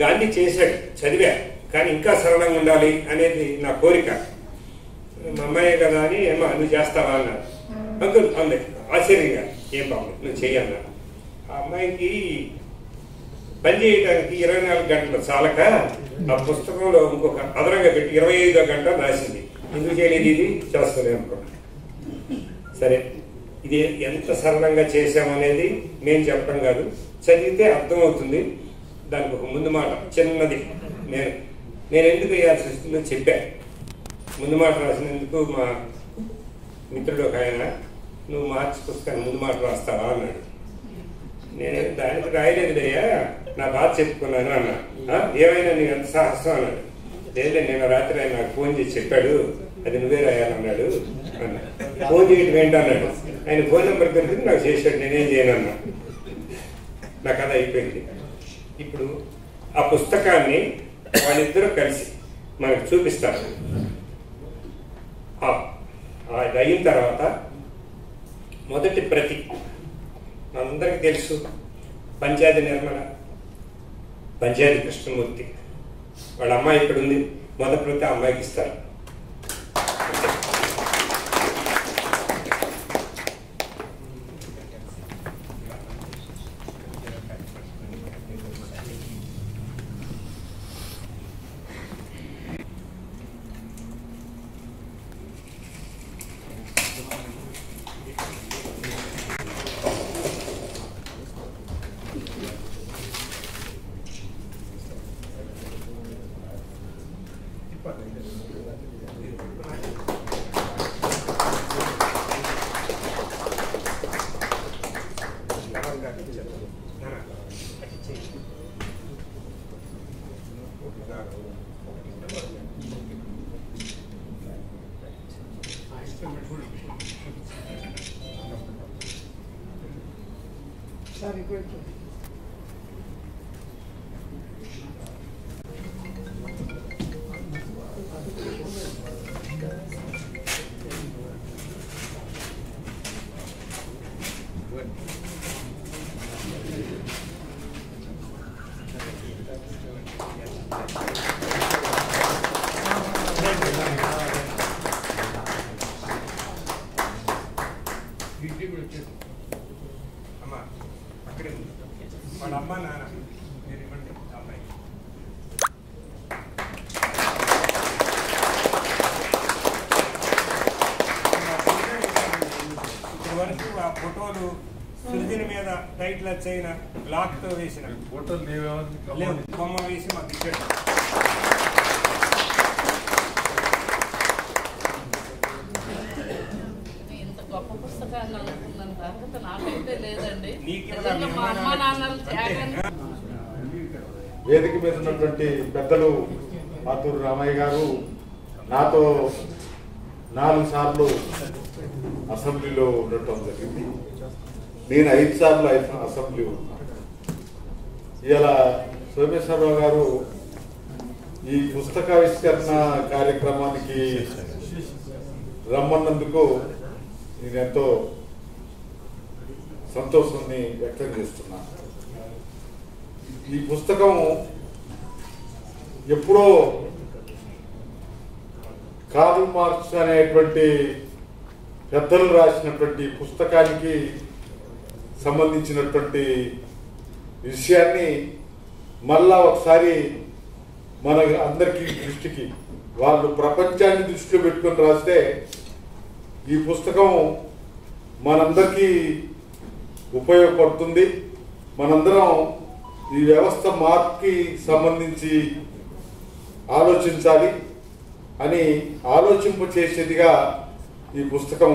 గాంధీ చేశాడు చదివా కానీ ఇంకా సరళంగా ఉండాలి అనేది నా కోరిక మా అమ్మాయే కదా అని ఏమో నువ్వు చేస్తావా అన్నారు అంకుల్ అంది ఆశ్చర్యంగా ఏం బాబు నువ్వు చెయ్యన్నా ఆ అమ్మాయికి పని చేయడానికి ఇరవై నాలుగు గంటలు చాలక ఆ పుస్తకంలో ఇంకొక అదనంగా పెట్టి ఇరవై ఐదో గంట రాసింది ఎందుకు చేయలేదు ఇది చేస్తుంది అనుకున్నా సరే ఇది ఎంత సరళంగా చేశామనేది నేను చెప్పడం కాదు చదివితే అర్థమవుతుంది దానికి ఒక ముందు మాట చిన్నది నేను నేను ఎందుకు వేయాల్సి వస్తుందో చెప్పా ముందు మాట రాసినందుకు మా మిత్రుడు ఒక ఆయన నువ్వు మార్చి పుస్తకాన్ని ముందు మాట రాస్తావా అన్నాడు నేను దానికి రాయలేదులయ్యా నా బాధ చెప్పుకున్నాను అన్నా "ఆ, ఏమైనా నీ ఎంత సాహసం అన్నాడు లేదు నేను రాత్రి ఆయన నాకు ఫోన్ చేసి చెప్పాడు అది నువ్వే రాయాలన్నాడు అన్నా ఫోన్ చేయటం ఏంటన్నాడు ఆయన ఫోన్ నెంబర్ దొరికింది నాకు చేశాడు నేనేం చేయను అన్నా నా కథ అయిపోయింది ఇప్పుడు ఆ పుస్తకాన్ని వాళ్ళిద్దరూ కలిసి మనకు చూపిస్తారు ఆ- అది అయిన తర్వాత మొదటి ప్రతి మనందరికీ తెలుసు పంచాయతీ నిర్మల పంచాయతీ కృష్ణమూర్తి వాళ్ళ అమ్మాయి ఇక్కడ ఉంది మొదటి ప్రతి ఆ అమ్మాయికి ఇస్తారు అమ్మ అక్కడే ఉంది వాళ్ళ అమ్మ నాన్న మీరు ఇవ్వండి ఆ అమ్మాయి ఇప్పటి వరకు ఆ ఫోటోలు సృజన మీద టైటిల్ వచ్చైన బ్లాక్ తో వేసిన ఫోటోలు లేవు లేవు బొమ్మ వేసి మాకు ఇచ్చాడు ఇంత గొప్ప పుస్తకాన్ని అనుకున్నాను అర్హత నాకైతే లేదండి నీకు నిజంగా మా అమ్మ నాన్నలు త్యాగాన్ని వేదిక మీద ఉన్నటువంటి పెద్దలు ఆతూరు రామయ్య గారు నాతో నాలుగు సార్లు అసెంబ్లీలో ఉండటం జరిగింది నేను ఐదు సార్లు ఐ- అసెంబ్లీ ఉన్నాను ఇలా సోమేశ్వరరావు గారు ఈ పుస్తకావిష్కరణ కార్యక్రమానికి రమ్మన్నందుకు నేను ఎంతో సంతోషాన్ని వ్యక్తం చేస్తున్నాను ఈ పుస్తకం ఎప్పుడో కార్ల్ మార్క్స్ అనేటువంటి పెద్దలు రాసినటువంటి పుస్తకానికి సంబంధించినటువంటి విషయాన్ని మళ్ళా ఒకసారి మన అందరికీ దృష్టికి వాళ్ళు ప్రపంచాన్ని దృష్టిలో పెట్టుకొని రాస్తే ఈ పుస్తకం మనందరికీ ఉపయోగపడుతుంది మనందరం ఈ వ్యవస్థ మార్పుకి సంబంధించి ఆలోచించాలి అని ఆలోచింప చేసేదిగా ఈ పుస్తకం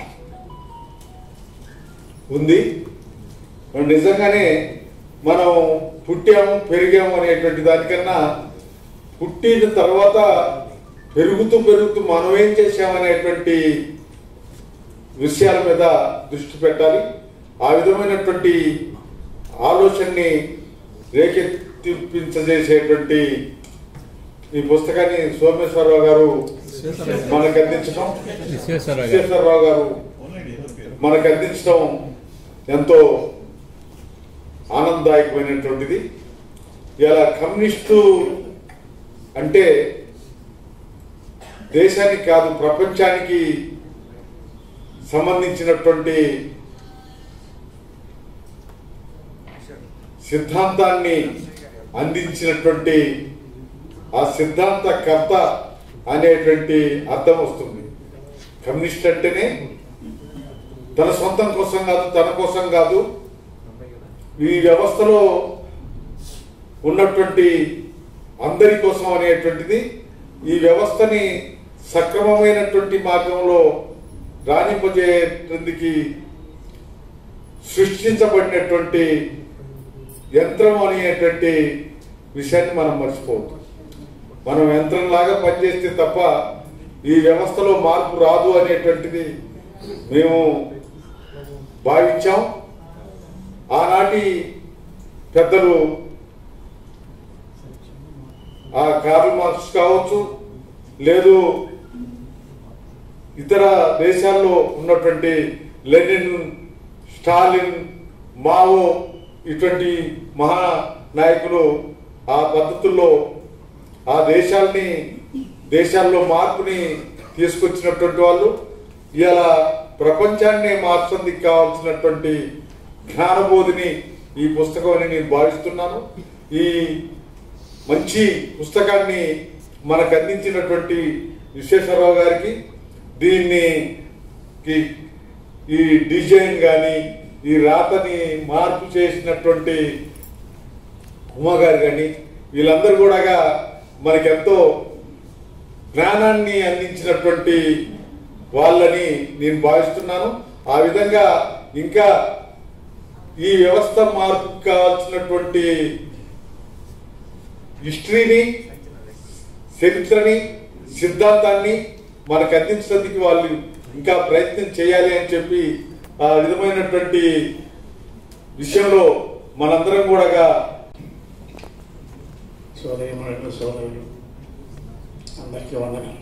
ఉంది మరి నిజంగానే మనం పుట్టాము పెరిగాము అనేటువంటి దానికన్నా పుట్టిన తర్వాత పెరుగుతూ పెరుగుతూ మనం ఏం చేశామనేటువంటి విషయాల మీద దృష్టి పెట్టాలి ఆ విధమైనటువంటి ఆలోచనని రేకెత్తింపజేసేటువంటి ఈ పుస్తకాన్ని సోమేశ్వరరావు గారు మనకు అందించడం విశ్వేశ్వరరావు గారు విశ్వేశ్వరరావు గారు మనకు అందించడం ఎంతో ఆనందదాయకమైనటువంటిది ఇలా కమ్యూనిస్టు అంటే దేశానికి కాదు ప్రపంచానికి సంబంధించినటువంటి సిద్ధాంతాన్ని అందించినటువంటి ఆ సిద్ధాంతకర్త అనేటువంటి అర్థం వస్తుంది కమ్యూనిస్ట్ అంటేనే తన సొంతం కోసం కాదు తన కోసం కాదు ఈ వ్యవస్థలో ఉన్నటువంటి అందరి కోసం అనేటువంటిది ఈ వ్యవస్థని సక్రమమైనటువంటి మార్గంలో రాణింపజేయడానికి సృష్టించబడినటువంటి యంత్రం అనేటువంటి విషయాన్ని మనం మర్చిపోవద్దు మనం యంత్రంలాగా పనిచేస్తే తప్ప ఈ వ్యవస్థలో మార్పు రాదు అనేటువంటిది మేము భావించాం ఆనాటి పెద్దలు ఆ కార్ల్ మార్క్స్ కావచ్చు లేదు ఇతర దేశాల్లో ఉన్నటువంటి లెనిన్ స్టాలిన్ మావో ఇటువంటి మహా నాయకులు ఆ పద్ధతుల్లో ఆ దేశాల్ని దేశాల్లో మార్పుని తీసుకొచ్చినటువంటి వాళ్ళు ఇలా ప్రపంచాన్ని మార్చడానికి కావాల్సినటువంటి జ్ఞానబోధిని ఈ పుస్తకం అని నేను భావిస్తున్నాను ఈ మంచి పుస్తకాన్ని మనకు అందించినటువంటి విశ్వేశ్వరరావు గారికి దీన్ని ఈ- ఈ డిజైన్ కానీ ఈ రాతని మార్పు చేసినటువంటి ఉమా గారు కానీ వీళ్ళందరూ కూడా మనకెంతో జ్ఞానాన్ని అందించినటువంటి వాళ్ళని నేను భావిస్తున్నాను ఆ విధంగా ఇంకా ఈ వ్యవస్థ మార్పుకు కావాల్సినటువంటి హిస్టరీని చరిత్రని సిద్ధాంతాన్ని మనకు అందించడానికి వాళ్ళు ఇంకా ప్రయత్నం చేయాలి అని చెప్పి ఆ విధమైనటువంటి విషయంలో మనందరం కూడా సోదరిమణులు సోదరులు అందరికీ వందనాలు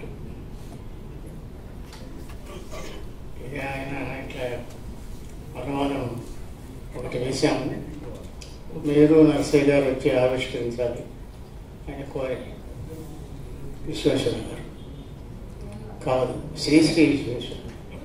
ఇది ఆయన ఇట్లా అనుమానం ఒకటి వేశాము మీరు నర్సయ్య గారు వచ్చి ఆవిష్కరించాలి ఆయన కోరి విశ్వేశ్వర గారు కాదు శ్రీశ్రీ విశ్వేశ్వర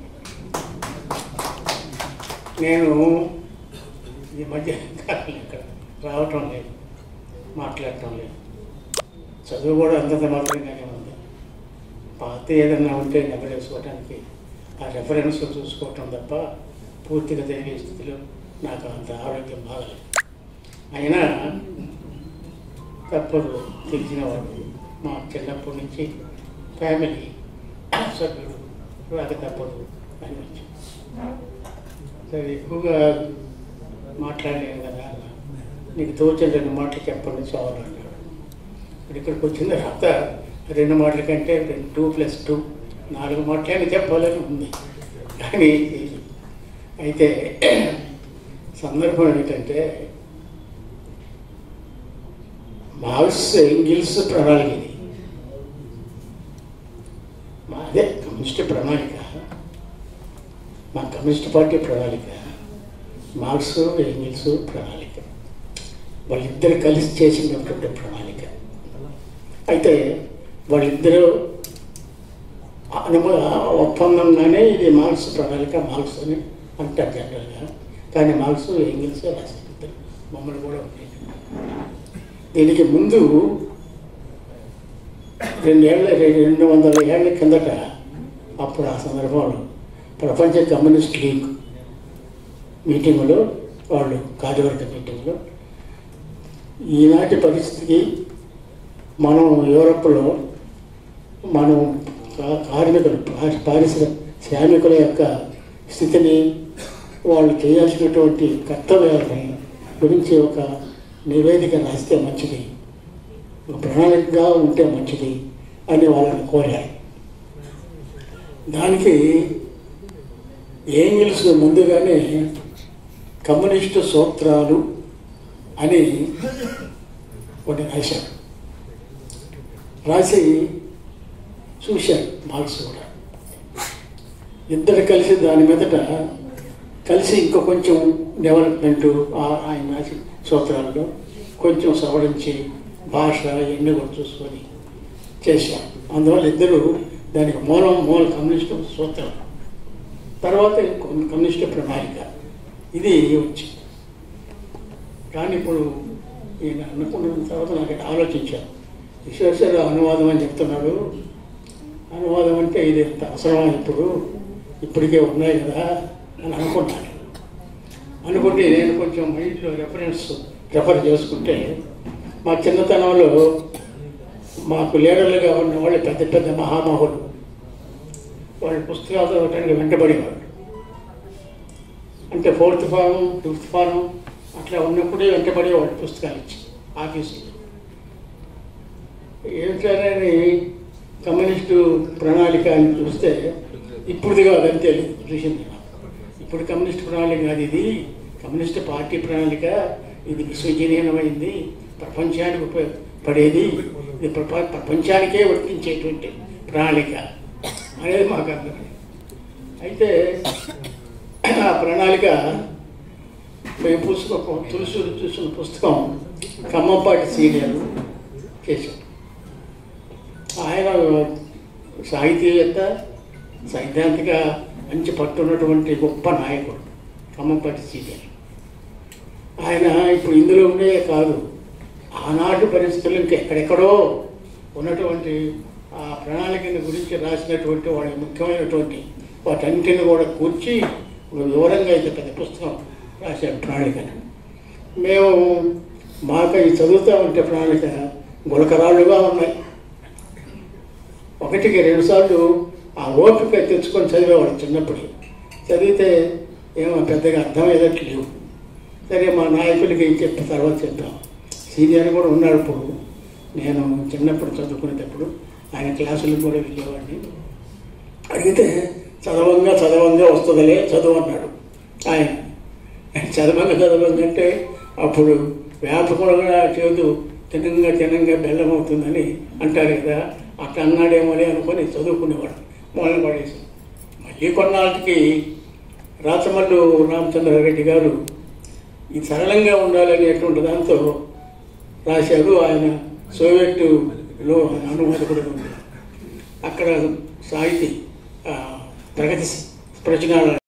నేను ఈ మధ్య కాలంలో ఇక్కడ రావటం లేదు మాట్లాడటం లేదు చదువు కూడా అంతంత మాత్రంగానే ఉంది పాత ఏదన్నా ఉంటే నెమరేసుకోవటానికి ఆ రెఫరెన్స్ చూసుకోవటం తప్ప పూర్తిగా తెలియ స్థితిలో నాకు అంత ఆరోగ్యం బాగలేదు అయినా తప్పదు తెలిసిన వాడు మా చిన్నప్పటి నుంచి ఫ్యామిలీ సభ్యుడు రాక తప్పదు అని వచ్చి సరే ఎక్కువగా మాట్లాడలేను కదా నీకు తోచిన రెండు మాటలు చెప్పండి చాలు అన్నాడు ఇప్పుడు ఇక్కడికి వచ్చిన తర్వాత రెండు మాటల కంటే రెండు టూ ప్లస్ టూ నాలుగు మాటలైనా చెప్పాలని ఉంది కానీ అయితే సందర్భం ఏంటంటే మార్క్స్ ఎంగిల్స్ ప్రణాళిక ఇది మా అదే కమ్యూనిస్ట్ ప్రణాళిక మా కమ్యూనిస్ట్ పార్టీ ప్రణాళిక మార్క్స్ ఎంగిల్స్ ప్రణాళిక వాళ్ళిద్దరు కలిసి చేసినటువంటి ప్రణాళిక అయితే వాళ్ళిద్దరూ అనుమ ఒప్పందంగానే ఇది మార్క్స్ ప్రణాళిక మార్క్స్ అని అంటారు జనరల్గా కానీ మార్క్స్ ఎంగిల్స్ రాశారు ఇద్దరు బొమ్మలు కూడా ఉన్నాయి దీనికి ముందు రెండేళ్ల రెండు వందల ఏళ్ల కిందట అప్పుడు ఆ సందర్భంలో ప్రపంచ కమ్యూనిస్ట్ లీగ్ మీటింగులో వాళ్ళు కార్యవర్గ మీటింగ్లో ఈనాటి పరిస్థితికి మనం యూరప్లో మనం కా- కార్మికులు పా- పారిశ్ర శ్రామికుల యొక్క స్థితిని వాళ్ళు చేయాల్సినటువంటి కర్తవ్యాలని గురించి ఒక నివేదిక రాస్తే మంచిది ఒక ప్రణాళికగా ఉంటే మంచిది అని వాళ్ళని కోరారు దానికి ఏంగిల్స్ ముందుగానే కమ్యూనిస్టు సూత్రాలు అని కొన్ని రాశారు రాసి చూశారు మార్క్స్ కూడా ఇద్దరు కలిసి దాని మీదట కలిసి ఇంకో కొంచెం డెవలప్మెంట్ ఆయన రాసిన సూత్రాల్లో కొంచెం సవరించి భాష ఇవన్నీ కూడా చూసుకొని చేశాం అందువల్ల ఇద్దరు దానికి మూలం మూల కమ్యూనిస్టు సూత్రం తర్వాత ఇంకో కమ్యూనిస్టు ప్రణాళిక ఇది వచ్చింది కానీ ఇప్పుడు ఈయన అనుకున్న తర్వాత నాకు ఇక్కడ ఆలోచించాను విశ్వేశ్వర అనువాదం అని చెప్తున్నాడు అనువాదం అంటే ఇది ఎంత అవసరమా ఇప్పుడు ఇప్పటికే ఉన్నాయి కదా అని అనుకున్నాను అనుకుంటే నేను కొంచెం మైండ్లో రెఫరెన్స్ రెఫర్ చేసుకుంటే మా చిన్నతనంలో మాకు లీడర్లుగా ఉన్న వాళ్ళు పెద్ద పెద్ద మహామహులు వాళ్ళ పుస్తకాలు చదవటానికి వెంటబడేవాళ్ళు అంటే ఫోర్త్ ఫారం ఫిఫ్త్ ఫారం అట్లా ఉన్నప్పుడే వెంటబడి వాళ్ళ పుస్తకాలు ఇచ్చి ఆఫీసులో ఏం చేయాలని కమ్యూనిస్టు ప్రణాళిక అని చూస్తే ఇప్పుడుదిగా అదంతే లేదు చూసింది నాకు. ఇప్పుడు కమ్యూనిస్ట్ ప్రణాళిక కాదు ఇది కమ్యూనిస్ట్ పార్టీ ప్రణాళిక ఇది విశ్వజనీయమైంది ప్రపంచానికి ఉపయోగపడేది ఇది ప్రప ప్రపంచానికే వర్తించేటువంటి ప్రణాళిక అనేది మాకు అర్థమైంది అయితే ఆ ప్రణాళిక మేము పుస్తకం తులసి చూసిన పుస్తకం ఖమ్మంపాటి సీనియర్ చేశాం ఆయన సాహితీవేత్త సైద్ధాంతిక మంచి పట్టున్నటువంటి గొప్ప నాయకుడు ఖమ్మంపాటి సీనియర్ ఆయన ఇప్పుడు ఇందులో ఉండే కాదు ఆనాటి పరిస్థితులు ఇంకా ఎక్కడెక్కడో ఉన్నటువంటి ఆ ప్రణాళికని గురించి రాసినటువంటి వాళ్ళ ముఖ్యమైనటువంటి వాటన్నిటిని కూడా కూర్చి ఒక వివరంగా అయితే పెద్ద పుస్తకం రాశారు ప్రణాళికని మేము మాకు ఈ చదువుతూ ఉంటే ప్రణాళిక గులకరాళ్ళుగా ఉన్నాయి ఒకటికి రెండు సార్లు ఆ ఓపిక తెచ్చుకొని చదివేవాడు చిన్నప్పుడు చదివితే ఏమో పెద్దగా అర్థమయ్యేటట్లు లేవు సరే మా నాయకులకి చెప్పిన తర్వాత చెప్తాం సీనియర్ కూడా ఉన్నాడు ఇప్పుడు నేను చిన్నప్పుడు చదువుకునేటప్పుడు ఆయన క్లాసులకు కూడా వెళ్ళేవాడిని అడిగితే చదవంగా చదవంగా వస్తుందిలే చదువు అన్నాడు ఆయన చదవంగా చదవంగా అంటే అప్పుడు వేప కూడా చేదు తినంగా తినంగా బెల్లం అవుతుందని అంటారు కదా అట్లా అన్నాడేమోలే అనుకొని చదువుకునేవాడు మొదలు పడేసి మళ్ళీ కొన్నాళ్ళకి రాచమల్లు రామచంద్రారెడ్డి గారు ఇది సరళంగా ఉండాలనేటువంటి దాంతో రాశారు ఆయన సోవియట్లో అనువాదకుడు ఉంది అక్కడ సాహితీ ఆ, ప్రగతి ప్రచురణ